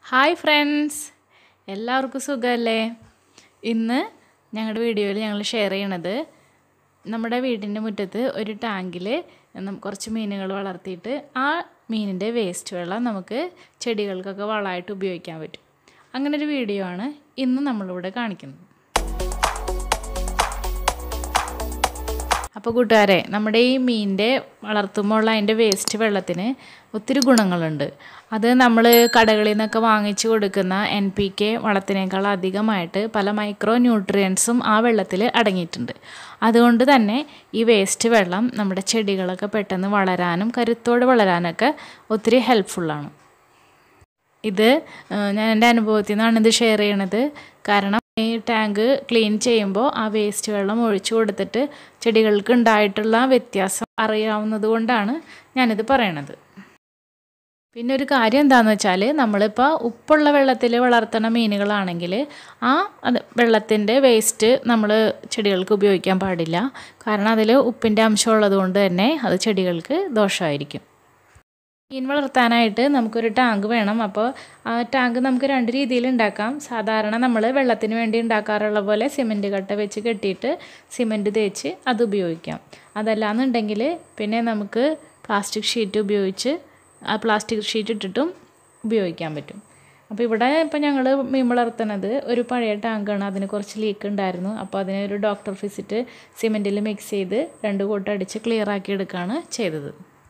hi friends എല്ലാവർക്കും സുഖമല്ലേ ഇന്ന് ഞങ്ങളുടെ വീഡിയോയിൽ ഞങ്ങൾ ഷെയർ ചെയ്യണത് നമ്മുടെ വീടിൻ്റെ മുറ്റത്ത് ഒരു ടാങ്കിൽ കുറച്ച് മീനുകൾ വളർത്തിയിട്ട് ആ മീനിൻ്റെ വേസ്റ്റ് വെള്ളം നമുക്ക് ചെടികൾക്കൊക്കെ വളമായിട്ട് ഉപയോഗിക്കാൻ പറ്റും അങ്ങനെ ഒരു വീഡിയോ ആണ് ഇന്ന് നമ്മളിവിടെ കാണിക്കുന്നത് അപ്പോൾ കൂട്ടുകാരെ നമ്മുടെ ഈ മീനിൻ്റെ വളർത്തുമ്പോൾ ഉള്ള അതിൻ്റെ വേസ്റ്റ് വെള്ളത്തിന് ഒത്തിരി ഗുണങ്ങളുണ്ട് അത് നമ്മൾ കടകളിൽ നിന്നൊക്കെ വാങ്ങിച്ചു കൊടുക്കുന്ന എൻ പി കെ വളത്തിനേക്കാൾ അധികമായിട്ട് പല മൈക്രോ ന്യൂട്രിയൻസും ആ വെള്ളത്തിൽ അടങ്ങിയിട്ടുണ്ട് അതുകൊണ്ട് തന്നെ ഈ വേസ്റ്റ് വെള്ളം നമ്മുടെ ചെടികളൊക്കെ പെട്ടെന്ന് വളരാനും കരുത്തോടെ വളരാനൊക്കെ ഒത്തിരി ഹെൽപ്ഫുള്ളാണ് ഇത് ഞാൻ എൻ്റെ അനുഭവത്തിൽ നിന്നാണ് ഇത് ഷെയർ ചെയ്യണത് കാരണം ഈ ടാങ്ക് ക്ലീൻ ചെയ്യുമ്പോൾ ആ വേസ്റ്റ് വെള്ളം ഒഴിച്ചു കൊടുത്തിട്ട് ചെടികൾക്ക് ഉണ്ടായിട്ടുള്ള വ്യത്യാസം അറിയാവുന്നത് കൊണ്ടാണ് ഞാനിത് പറയണത് പിന്നെ ഒരു കാര്യം എന്താണെന്ന് വെച്ചാൽ നമ്മളിപ്പോൾ ഉപ്പുള്ള വെള്ളത്തിൽ വളർത്തുന്ന മീനുകളാണെങ്കിൽ ആ അത് വെള്ളത്തിൻ്റെ വേസ്റ്റ് നമ്മൾ ചെടികൾക്ക് ഉപയോഗിക്കാൻ പാടില്ല കാരണം അതിൽ ഉപ്പിൻ്റെ അംശം ഉള്ളത് കൊണ്ട് തന്നെ അത് ചെടികൾക്ക് ദോഷമായിരിക്കും മീൻ വളർത്താനായിട്ട് നമുക്കൊരു ടാങ്ക് വേണം അപ്പോൾ ആ ടാങ്ക് നമുക്ക് രണ്ട് രീതിയിൽ ഉണ്ടാക്കാം സാധാരണ നമ്മൾ വെള്ളത്തിന് വേണ്ടി ഉണ്ടാക്കാറുള്ള പോലെ സിമൻറ്റ് കട്ട വെച്ച് കെട്ടിയിട്ട് സിമൻറ്റ് തേച്ച് അത് ഉപയോഗിക്കാം അതല്ലാന്നുണ്ടെങ്കിൽ പിന്നെ നമുക്ക് പ്ലാസ്റ്റിക് ഷീറ്റ് ഉപയോഗിച്ച് ആ പ്ലാസ്റ്റിക് ഷീറ്റ് ഇട്ടിട്ടും ഉപയോഗിക്കാൻ പറ്റും അപ്പോൾ ഇവിടെ ഇപ്പോൾ ഞങ്ങൾ മീൻ വളർത്തുന്നത് ഒരു പഴയ ടാങ്കാണ് അതിന് കുറച്ച് ലീക്ക് ഉണ്ടായിരുന്നു അപ്പോൾ അതിനെ ഒരു ഡോക്ടർ ഫിസിറ്റ് സിമെൻറ്റിൽ മിക്സ് ചെയ്ത് രണ്ട് കൂട്ടം അടിച്ച് ക്ലിയർ ആക്കി എടുക്കുകയാണ് ചെയ്തത്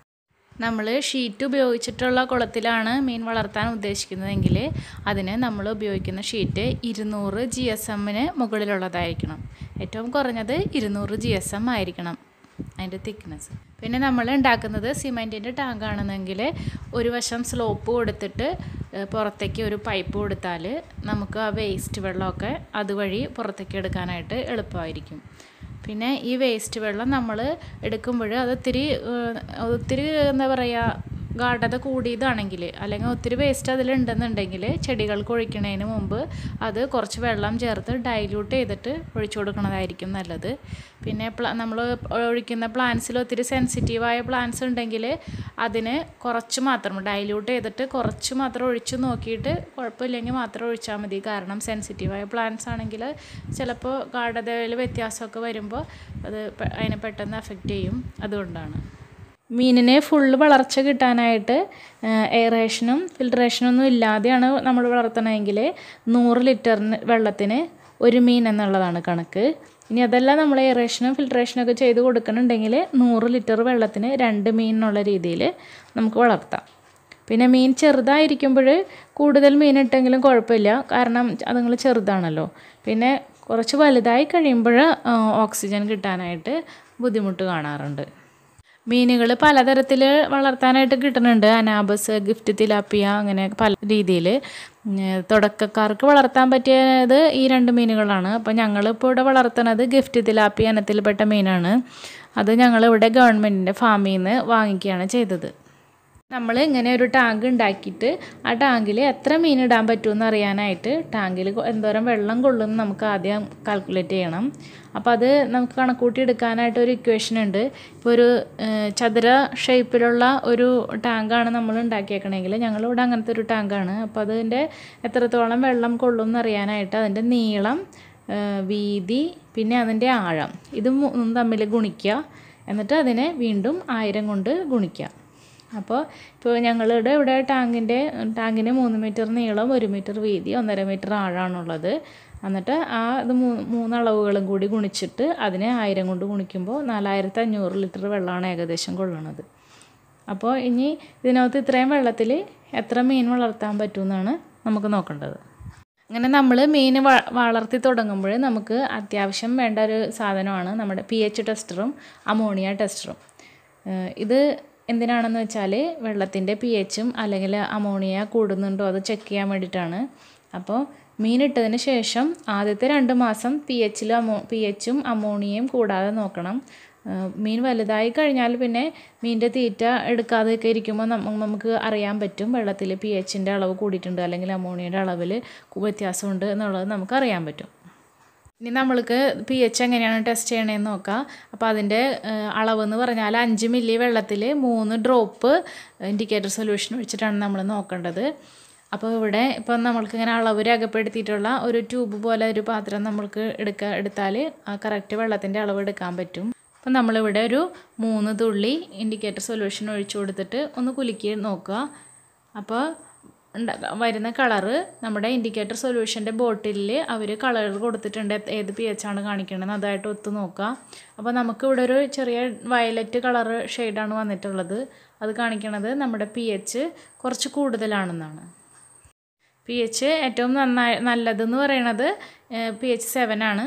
നമ്മൾ ഷീറ്റ് ഉപയോഗിച്ചിട്ടുള്ള കുളത്തിലാണ് മീൻ വളർത്താൻ ഉദ്ദേശിക്കുന്നതെങ്കിൽ അതിന് നമ്മൾ ഉപയോഗിക്കുന്ന ഷീറ്റ് ഇരുന്നൂറ് ജി എസ് എമ്മിന് മുകളിലുള്ളതായിരിക്കണം ഏറ്റവും കുറഞ്ഞത് ഇരുന്നൂറ് ജി എസ് എം ആയിരിക്കണം അതിൻ്റെ തിക്നെസ് പിന്നെ നമ്മൾ ഉണ്ടാക്കുന്നത് സിമെൻറ്റിൻ്റെ ടാങ്കാണെന്നെങ്കിൽ ഒരു വശം സ്ലോപ്പ് കൊടുത്തിട്ട് പുറത്തേക്ക് ഒരു പൈപ്പ് കൊടുത്താൽ നമുക്ക് ആ വേസ്റ്റ് വെള്ളമൊക്കെ അതുവഴി പുറത്തേക്ക് എടുക്കാനായിട്ട് എളുപ്പമായിരിക്കും പിന്നെ ഈ വേസ്റ്റ് വെള്ളം നമ്മൾ എടുക്കുമ്പോൾ അത് ഒത്തിരി ഒത്തിരി എന്താ പറയുക ഗാഠത കൂടിയതാണെങ്കിൽ അല്ലെങ്കിൽ ഒത്തിരി വേസ്റ്റ് അതിലുണ്ടെന്നുണ്ടെങ്കിൽ ചെടികൾക്ക് ഒഴിക്കണതിന് മുമ്പ് അത് കുറച്ച് വെള്ളം ചേർത്ത് ഡൈല്യൂട്ട് ചെയ്തിട്ട് ഒഴിച്ചു കൊടുക്കുന്നതായിരിക്കും നല്ലത് പിന്നെ നമ്മൾ ഒഴിക്കുന്ന പ്ലാന്റ്സിൽ ഒത്തിരി സെൻസിറ്റീവായ പ്ലാന്റ്സ് ഉണ്ടെങ്കിൽ അതിന് കുറച്ച് മാത്രം ഡൈല്യൂട്ട് ചെയ്തിട്ട് കുറച്ച് മാത്രം ഒഴിച്ച് നോക്കിയിട്ട് കുഴപ്പമില്ലെങ്കിൽ മാത്രം ഒഴിച്ചാൽ മതി കാരണം സെൻസിറ്റീവായ പ്ലാന്റ്സ് ആണെങ്കിൽ ചിലപ്പോൾ ഗാഠതയിൽ വ്യത്യാസമൊക്കെ വരുമ്പോൾ അത് അതിനെ പെട്ടെന്ന് അഫക്റ്റ് ചെയ്യും അതുകൊണ്ടാണ് മീനിനെ ഫുള്ള് വളർച്ച കിട്ടാനായിട്ട് എയറേഷനും ഫിൽട്രേഷനും ഒന്നും ഇല്ലാതെയാണ് നമ്മൾ വളർത്തണമെങ്കിൽ നൂറ് ലിറ്ററിന് വെള്ളത്തിന് ഒരു മീൻ എന്നുള്ളതാണ് കണക്ക് ഇനി അതല്ല നമ്മൾ എയറേഷനും ഫിൽട്രേഷനും ഒക്കെ ചെയ്ത് കൊടുക്കണമെന്നുണ്ടെങ്കിൽ നൂറ് ലിറ്റർ വെള്ളത്തിന് രണ്ട് മീൻ എന്നുള്ള രീതിയിൽ നമുക്ക് വളർത്താം പിന്നെ മീൻ ചെറുതായിരിക്കുമ്പോൾ കൂടുതൽ മീൻ ഇട്ടെങ്കിലും കുഴപ്പമില്ല കാരണം അതുങ്ങൾ ചെറുതാണല്ലോ പിന്നെ കുറച്ച് വലുതായി കഴിയുമ്പോൾ ഓക്സിജൻ കിട്ടാനായിട്ട് ബുദ്ധിമുട്ട് കാണാറുണ്ട് മീനുകൾ പലതരത്തിൽ വളർത്താനായിട്ട് കിട്ടുന്നുണ്ട് അനാബസ് ഗിഫ്റ്റ് തിലാപ്പിയ അങ്ങനെ പല രീതിയിൽ തുടക്കക്കാർക്ക് വളർത്താൻ പറ്റിയത് ഈ രണ്ട് മീനുകളാണ് അപ്പോൾ ഞങ്ങളിപ്പോൾ ഇവിടെ വളർത്തുന്നത് ഗിഫ്റ്റ് തിലാപ്പിയ ഇനത്തിൽപ്പെട്ട മീനാണ് അത് ഞങ്ങളിവിടെ ഗവൺമെൻറ്റിൻ്റെ ഫാമിൽ നിന്ന് വാങ്ങിക്കുകയാണ് ചെയ്തത് നമ്മൾ ഇങ്ങനെ ഒരു ടാങ്ക് ഉണ്ടാക്കിയിട്ട് ആ ടാങ്കിൽ എത്ര മീൻ ഇടാൻ പറ്റുമെന്ന് അറിയാനായിട്ട് ടാങ്കിൽ എന്തോരം വെള്ളം കൊള്ളുമെന്ന് നമുക്ക് ആദ്യം കാൽക്കുലേറ്റ് ചെയ്യണം അപ്പോൾ അത് നമുക്ക് കണക്കൂട്ടി എടുക്കാനായിട്ട് ഒരു ഇക്വേഷൻ ഉണ്ട് ഇപ്പോൾ ഒരു ചതുര ഷേപ്പിലുള്ള ഒരു ടാങ്കാണ് നമ്മൾ ഉണ്ടാക്കിയേക്കണമെങ്കിൽ ഞങ്ങളിവിടെ അങ്ങനത്തെ ഒരു ടാങ്കാണ് അപ്പോൾ അതിൻ്റെ എത്രത്തോളം വെള്ളം കൊള്ളും എന്നറിയാനായിട്ട് അതിൻ്റെ നീളം വീതി പിന്നെ അതിൻ്റെ ആഴം ഇത് മൂന്നും തമ്മിൽ ഗുണിക്കുക എന്നിട്ട് അതിനെ വീണ്ടും ആയിരം കൊണ്ട് ഗുണിക്കുക അപ്പോൾ ഇപ്പോൾ ഞങ്ങളുടെ ഇവിടെ ടാങ്കിൻ്റെ ടാങ്കിന് മൂന്ന് മീറ്റർ നീളം ഒരു മീറ്റർ വീതി ഒന്നര മീറ്റർ ആഴമാണുള്ളത് എന്നിട്ട് ആ ഇത് മൂന്ന് അളവുകളും കൂടി ഗുണിച്ചിട്ട് അതിനെ ആയിരം കൊണ്ട് ഗുണിക്കുമ്പോൾ നാലായിരത്തി അഞ്ഞൂറ് ലിറ്റർ വെള്ളമാണ് ഏകദേശം കൊള്ളുന്നത് അപ്പോൾ ഇനി ഇതിനകത്ത് ഇത്രയും വെള്ളത്തിൽ എത്ര മീൻ വളർത്താൻ പറ്റുമെന്നാണ് നമുക്ക് നോക്കേണ്ടത് അങ്ങനെ നമ്മൾ മീൻ വളർത്തി തുടങ്ങുമ്പോൾ നമുക്ക് അത്യാവശ്യം വേണ്ട ഒരു സാധനമാണ് നമ്മുടെ പി എച്ച് ടെസ്റ്ററും അമോണിയ ടെസ്റ്ററും ഇത് എന്തിനാണെന്ന് വെച്ചാൽ വെള്ളത്തിൻ്റെ പി എച്ചും അല്ലെങ്കിൽ അമോണിയ കൂടുന്നുണ്ടോ അത് ചെക്ക് ചെയ്യാൻ വേണ്ടിയിട്ടാണ് അപ്പോൾ മീൻ ഇട്ടതിന് ശേഷം ആദ്യത്തെ രണ്ട് മാസം പി എച്ചിൽ അമോ പി എച്ചും അമോണിയയും കൂടാതെ നോക്കണം മീൻ വലുതായി കഴിഞ്ഞാൽ പിന്നെ മീനിൻ്റെ തീറ്റ എടുക്കാതെയൊക്കെ ഇരിക്കുമ്പോൾ നമുക്ക് അറിയാൻ പറ്റും വെള്ളത്തിൽ പി എച്ചിൻ്റെ അളവ് കൂടിയിട്ടുണ്ട് അല്ലെങ്കിൽ അമോണിയയുടെ അളവിൽ വ്യത്യാസമുണ്ട് എന്നുള്ളത് നമുക്ക് അറിയാൻ പറ്റും ഇനി നമ്മൾക്ക് പി എച്ച് എങ്ങനെയാണ് ടെസ്റ്റ് ചെയ്യണതെന്ന് നോക്കാം അപ്പോൾ അതിൻ്റെ അളവെന്ന് പറഞ്ഞാൽ അഞ്ച് മില്ലി വെള്ളത്തിൽ മൂന്ന് ഡ്രോപ്പ് ഇൻഡിക്കേറ്റർ സൊല്യൂഷൻ ഒഴിച്ചിട്ടാണ് നമ്മൾ നോക്കേണ്ടത് അപ്പോൾ ഇവിടെ ഇപ്പം നമ്മൾക്ക് ഇങ്ങനെ അളവ് രേഖപ്പെടുത്തിയിട്ടുള്ള ഒരു ട്യൂബ് പോലെ ഒരു പാത്രം നമ്മൾക്ക് എടുക്കുക എടുത്താൽ ആ കറക്റ്റ് വെള്ളത്തിൻ്റെ അളവ് എടുക്കാൻ പറ്റും അപ്പം നമ്മളിവിടെ ഒരു മൂന്ന് തുള്ളി ഇൻഡിക്കേറ്റർ സൊല്യൂഷൻ ഒഴിച്ചു കൊടുത്തിട്ട് ഒന്ന് കുലുക്കി നോക്കുക അപ്പോൾ വരുന്ന കളറ് നമ്മുടെ ഇൻഡിക്കേറ്റർ സൊല്യൂഷൻ്റെ ബോട്ടിലിൽ അവർ കളർ കൊടുത്തിട്ടുണ്ട് ഏത് പി എച്ച് ആണ് കാണിക്കേണ്ടത് അതായിട്ട് ഒത്തു നോക്കുക അപ്പോൾ നമുക്ക് ഇവിടെ ഒരു ചെറിയ വയലറ്റ് കളറ് ഷെയ്ഡാണ് വന്നിട്ടുള്ളത് അത് കാണിക്കണത് നമ്മുടെ പി എച്ച് കുറച്ച് കൂടുതലാണെന്നാണ് പി എച്ച് ഏറ്റവും നന്നായി നല്ലതെന്ന് പറയണത് പി എച്ച് സെവൻ ആണ്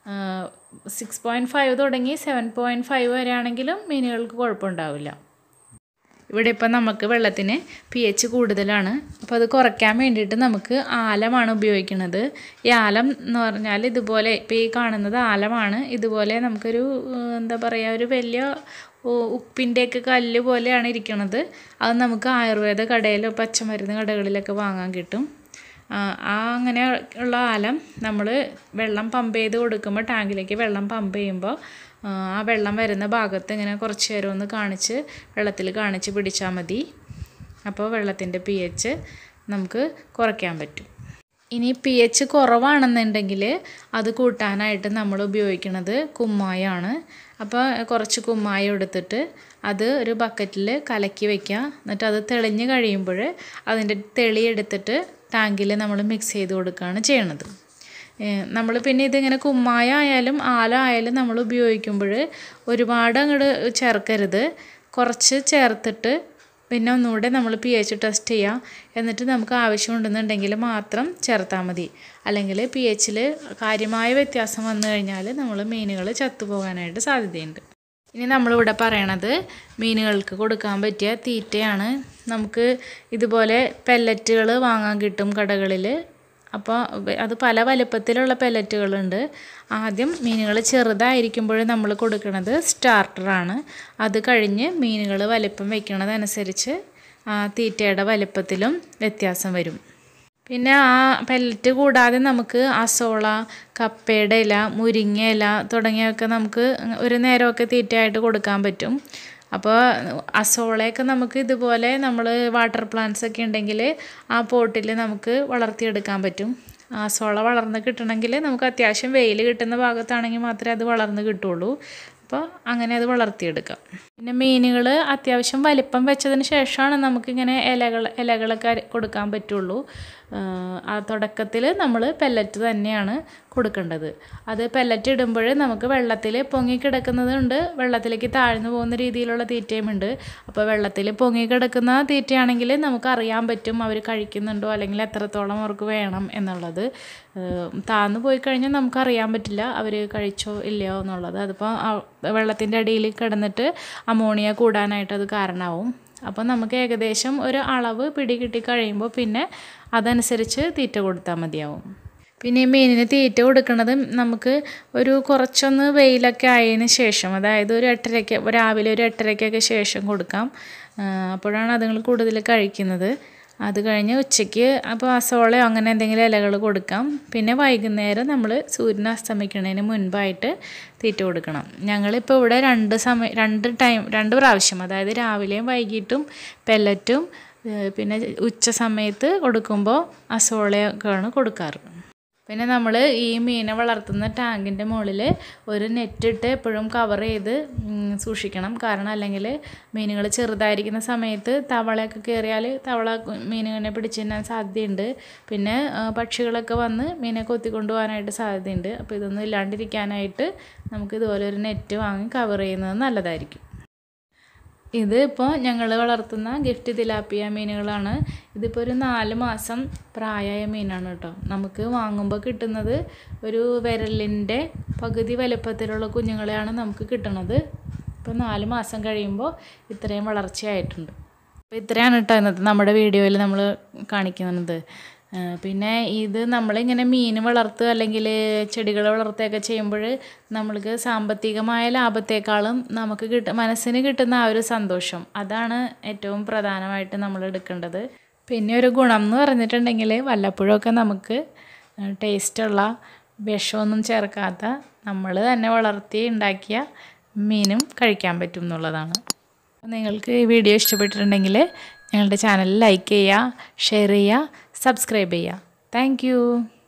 സിക്സ് പോയിൻറ്റ് ഫൈവ് തുടങ്ങി സെവൻ പോയിൻറ്റ് ഫൈവ് വരെ ആണെങ്കിലും മീനുകൾക്ക് കുഴപ്പമുണ്ടാവില്ല ഇവിടെ ഇപ്പം നമുക്ക് വെള്ളത്തിന് പി എച്ച് കൂടുതലാണ് അപ്പോൾ അത് കുറയ്ക്കാൻ വേണ്ടിയിട്ട് നമുക്ക് ആലമാണ് ഉപയോഗിക്കുന്നത് ഈ ആലം എന്ന് പറഞ്ഞാൽ ഇതുപോലെ ഇപ്പോൾ ഈ കാണുന്നത് ആലമാണ് ഇതുപോലെ നമുക്കൊരു എന്താ പറയുക ഒരു വലിയ ഉപ്പിൻ്റെയൊക്കെ കല്ല് പോലെയാണ് ഇരിക്കുന്നത് അത് നമുക്ക് ആയുർവേദ കടയിലോ പച്ചമരുന്ന് കടകളിലൊക്കെ വാങ്ങാൻ കിട്ടും ആ അങ്ങനെ ഉള്ള ആലം നമ്മൾ വെള്ളം പമ്പ് ചെയ്ത് കൊടുക്കുമ്പോൾ ടാങ്കിലേക്ക് വെള്ളം പമ്പ് ചെയ്യുമ്പോൾ ആ വെള്ളം വരുന്ന ഭാഗത്ത് ഇങ്ങനെ കുറച്ച് നേരം ഒന്ന് കാണിച്ച് വെള്ളത്തിൽ കാണിച്ച് പിടിച്ചാൽ മതി അപ്പോൾ വെള്ളത്തിൻ്റെ പി എച്ച് നമുക്ക് കുറയ്ക്കാൻ പറ്റും ഇനി പി എച്ച് കുറവാണെന്നുണ്ടെങ്കിൽ അത് കൂട്ടാനായിട്ട് നമ്മൾ ഉപയോഗിക്കുന്നത് കുമ്മായമാണ് അപ്പോൾ കുറച്ച് കുമ്മായം എടുത്തിട്ട് അത് ഒരു ബക്കറ്റിൽ കലക്കി വയ്ക്കുക എന്നിട്ട് അത് തെളിഞ്ഞ് കഴിയുമ്പോൾ അതിൻ്റെ തെളി എടുത്തിട്ട് ടാങ്കിൽ നമ്മൾ മിക്സ് ചെയ്ത് കൊടുക്കുകയാണ് ചെയ്യണത് നമ്മൾ പിന്നെ ഇതിങ്ങനെ കുമ്മായ ആയാലും ആല ആയാലും നമ്മൾ ഉപയോഗിക്കുമ്പോൾ ഒരുപാട് അങ്ങോട്ട് ചേർക്കരുത് കുറച്ച് ചേർത്തിട്ട് പിന്നെ ഒന്നുകൂടെ നമ്മൾ പി എച്ച് ടെസ്റ്റ് ചെയ്യുക എന്നിട്ട് നമുക്ക് ആവശ്യമുണ്ടെന്നുണ്ടെങ്കിൽ മാത്രം ചേർത്താൽ മതി അല്ലെങ്കിൽ പി എച്ചിൽ കാര്യമായ വ്യത്യാസം വന്നു കഴിഞ്ഞാൽ നമ്മൾ മീനുകൾ ചത്തുപോകാനായിട്ട് സാധ്യതയുണ്ട് ഇനി നമ്മളിവിടെ പറയണത് മീനുകൾക്ക് കൊടുക്കാൻ പറ്റിയ തീറ്റയാണ് നമുക്ക് ഇതുപോലെ പെല്ലറ്റുകൾ വാങ്ങാൻ കിട്ടും കടകളിൽ അപ്പോൾ അത് പല വലുപ്പത്തിലുള്ള പെല്ലറ്റുകളുണ്ട് ആദ്യം മീനുകൾ ചെറുതായിരിക്കുമ്പോൾ നമ്മൾ കൊടുക്കുന്നത് സ്റ്റാർട്ടറാണ് അത് കഴിഞ്ഞ് മീനുകൾ വലിപ്പം വയ്ക്കണതനുസരിച്ച് ആ തീറ്റയുടെ വലിപ്പത്തിലും വ്യത്യാസം വരും പിന്നെ ആ പെല്ലറ്റ് കൂടാതെ നമുക്ക് അസോള കപ്പയുടെ ഇല മുരിങ്ങ ഇല തുടങ്ങിയൊക്കെ നമുക്ക് ഒരു നേരമൊക്കെ തീറ്റയായിട്ട് കൊടുക്കാൻ പറ്റും അപ്പോൾ അസോളയൊക്കെ നമുക്ക് ഇതുപോലെ നമ്മൾ വാട്ടർ പ്ലാന്റ്സ് ഒക്കെ ഉണ്ടെങ്കിൽ ആ പോട്ടിൽ നമുക്ക് വളർത്തിയെടുക്കാൻ പറ്റും അസോള വളർന്ന് കിട്ടണമെങ്കിൽ നമുക്ക് അത്യാവശ്യം വെയിൽ കിട്ടുന്ന ഭാഗത്താണെങ്കിൽ മാത്രമേ അത് വളർന്ന് കിട്ടുള്ളൂ അപ്പോൾ അങ്ങനെ അത് വളർത്തിയെടുക്കാം പിന്നെ മീനുകൾ അത്യാവശ്യം വലിപ്പം വെച്ചതിന് ശേഷമാണ് നമുക്കിങ്ങനെ ഇലകൾ ഇലകളൊക്കെ കൊടുക്കാൻ പറ്റുള്ളൂ ആ തുടക്കത്തിൽ നമ്മൾ പെല്ലറ്റ് തന്നെയാണ് കൊടുക്കേണ്ടത് അത് പെല്ലറ്റ് ഇടുമ്പോൾ നമുക്ക് വെള്ളത്തിൽ പൊങ്ങിക്കിടക്കുന്നതുണ്ട് വെള്ളത്തിലേക്ക് താഴ്ന്നു പോകുന്ന രീതിയിലുള്ള തീറ്റയുമുണ്ട് അപ്പോൾ വെള്ളത്തിൽ പൊങ്ങിക്കിടക്കുന്ന തീറ്റയാണെങ്കിൽ നമുക്ക് അറിയാൻ പറ്റും അവർ കഴിക്കുന്നുണ്ടോ അല്ലെങ്കിൽ എത്രത്തോളം അവർക്ക് വേണം എന്നുള്ളത് താഴ്ന്നു പോയി കഴിഞ്ഞാൽ നമുക്കറിയാൻ പറ്റില്ല അവർ കഴിച്ചോ ഇല്ലയോ എന്നുള്ളത് അതിപ്പോൾ വെള്ളത്തിൻ്റെ അടിയിൽ കിടന്നിട്ട് അമോണിയ കൂടാനായിട്ട് അത് കാരണമാവും അപ്പോൾ നമുക്ക് ഏകദേശം ഒരു അളവ് പിടി കിട്ടി കഴിയുമ്പോൾ പിന്നെ അതനുസരിച്ച് തീറ്റ കൊടുത്താൽ മതിയാവും പിന്നെ ഈ മീനിന് തീറ്റ കൊടുക്കുന്നത് നമുക്ക് ഒരു കുറച്ചൊന്ന് വെയിലൊക്കെ ആയതിന് ശേഷം അതായത് ഒരു എട്ടരയ്ക്ക് രാവിലെ ഒരു എട്ടരയ്ക്കൊക്കെ ശേഷം കൊടുക്കാം അപ്പോഴാണ് അതുങ്ങൾ കൂടുതൽ കഴിക്കുന്നത് അത് കഴിഞ്ഞ് ഉച്ചയ്ക്ക് അപ്പോൾ അസോളയോ അങ്ങനെ എന്തെങ്കിലും ഇലകൾ കൊടുക്കാം പിന്നെ വൈകുന്നേരം നമ്മൾ സൂര്യൻ അസ്തമിക്കുന്നതിന് മുൻപായിട്ട് തീറ്റ കൊടുക്കണം ഞങ്ങളിപ്പോൾ ഇവിടെ രണ്ട് സമയം രണ്ട് ടൈം രണ്ട് പ്രാവശ്യം അതായത് രാവിലെയും വൈകിട്ടും പെല്ലറ്റും പിന്നെ ഉച്ച സമയത്ത് കൊടുക്കുമ്പോൾ അസോളയൊക്കെയാണ് കൊടുക്കാറ് പിന്നെ നമ്മൾ ഈ മീനെ വളർത്തുന്ന ടാങ്കിൻ്റെ മുകളിൽ ഒരു നെറ്റിട്ട് എപ്പോഴും കവർ ചെയ്ത് സൂക്ഷിക്കണം കാരണം അല്ലെങ്കിൽ മീനുകൾ ചെറുതായിരിക്കുന്ന സമയത്ത് തവളയൊക്കെ കയറിയാൽ തവള മീനുകളെ പിടിച്ച് തിന്നാൻ സാധ്യതയുണ്ട് പിന്നെ പക്ഷികളൊക്കെ വന്ന് മീനെ കൊത്തിക്കൊണ്ടു പോകാനായിട്ട് സാധ്യതയുണ്ട് അപ്പോൾ ഇതൊന്നും ഇല്ലാണ്ടിരിക്കാനായിട്ട് നമുക്ക് ഇതുപോലെ ഒരു നെറ്റ് വാങ്ങി കവർ ചെയ്യുന്നത് നല്ലതായിരിക്കും ഇത് ഇപ്പോൾ ഞങ്ങൾ വളർത്തുന്ന ഗിഫ്റ്റ് തിലാപ്പിയ മീനുകളാണ് ഇതിപ്പോൾ ഒരു നാല് മാസം പ്രായമായ മീനാണ് കേട്ടോ നമുക്ക് വാങ്ങുമ്പോൾ കിട്ടുന്നത് ഒരു വിരലിൻ്റെ പകുതി വലുപ്പത്തിലുള്ള കുഞ്ഞുങ്ങളെയാണ് നമുക്ക് കിട്ടുന്നത് ഇപ്പോൾ നാല് മാസം കഴിയുമ്പോൾ ഇത്രയും വളർച്ചയായിട്ടുണ്ട് അപ്പോൾ ഇത്രയാണ് കേട്ടോ ഇന്നത്തെ നമ്മുടെ വീഡിയോയിൽ നമ്മൾ കാണിക്കുന്നത് പിന്നെ ഇത് നമ്മളിങ്ങനെ മീൻ വളർത്തുക അല്ലെങ്കിൽ ചെടികൾ വളർത്തുകയൊക്കെ ചെയ്യുമ്പോൾ നമ്മൾക്ക് സാമ്പത്തികമായ ലാഭത്തേക്കാളും നമുക്ക് കിട്ട മനസ്സിന് കിട്ടുന്ന ആ ഒരു സന്തോഷം അതാണ് ഏറ്റവും പ്രധാനമായിട്ട് നമ്മൾ എടുക്കേണ്ടത് പിന്നെ ഒരു ഗുണം എന്ന് പറഞ്ഞിട്ടുണ്ടെങ്കിൽ വല്ലപ്പോഴൊക്കെ നമുക്ക് ടേസ്റ്റുള്ള വിഷമൊന്നും ചേർക്കാത്ത നമ്മൾ തന്നെ വളർത്തി ഉണ്ടാക്കിയ മീനും കഴിക്കാൻ പറ്റും എന്നുള്ളതാണ് നിങ്ങൾക്ക് ഈ വീഡിയോ ഇഷ്ടപ്പെട്ടിട്ടുണ്ടെങ്കിൽ ഞങ്ങളുടെ ചാനൽ ലൈക്ക് ചെയ്യുക ഷെയർ ചെയ്യുക സബ്സ്ക്രൈബ് ചെയ്യുക താങ്ക്